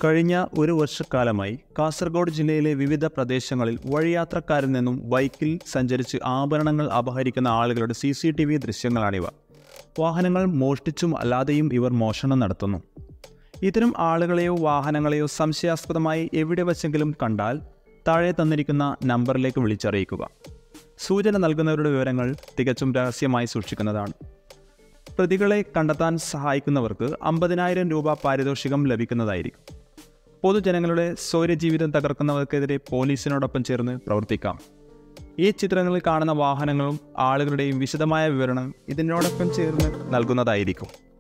കഴിഞ്ഞ ഒരു വർഷക്കാലമായി കാസർഗോഡ് ജില്ലയിലെ വിവിധ പ്രദേശങ്ങളിൽ വഴിയാത്രക്കാരിൽ നിന്നും ബൈക്കിൽ സഞ്ചരിച്ച് ആഭരണങ്ങൾ അപഹരിക്കുന്ന ആളുകളുടെ സി സി ടി വി ദൃശ്യങ്ങളാണിവ വാഹനങ്ങൾ മോഷ്ടിച്ചും അല്ലാതെയും ഇവർ മോഷണം നടത്തുന്നു ഇത്തരം ആളുകളെയോ വാഹനങ്ങളെയോ സംശയാസ്പദമായി എവിടെ വച്ചെങ്കിലും കണ്ടാൽ താഴെ തന്നിരിക്കുന്ന നമ്പറിലേക്ക് വിളിച്ചറിയിക്കുക സൂചന നൽകുന്നവരുടെ വിവരങ്ങൾ തികച്ചും രഹസ്യമായി സൂക്ഷിക്കുന്നതാണ് പ്രതികളെ കണ്ടെത്താൻ സഹായിക്കുന്നവർക്ക് അമ്പതിനായിരം രൂപ പാരിതോഷികം ലഭിക്കുന്നതായിരിക്കും പൊതുജനങ്ങളുടെ സ്വൈര്യജീവിതം തകർക്കുന്നവർക്കെതിരെ പോലീസിനോടൊപ്പം ചേർന്ന് പ്രവർത്തിക്കാം ഈ ചിത്രങ്ങളിൽ കാണുന്ന വാഹനങ്ങളും ആളുകളുടെയും വിശദമായ വിവരണം ഇതിനോടൊപ്പം ചേർന്ന് നൽകുന്നതായിരിക്കും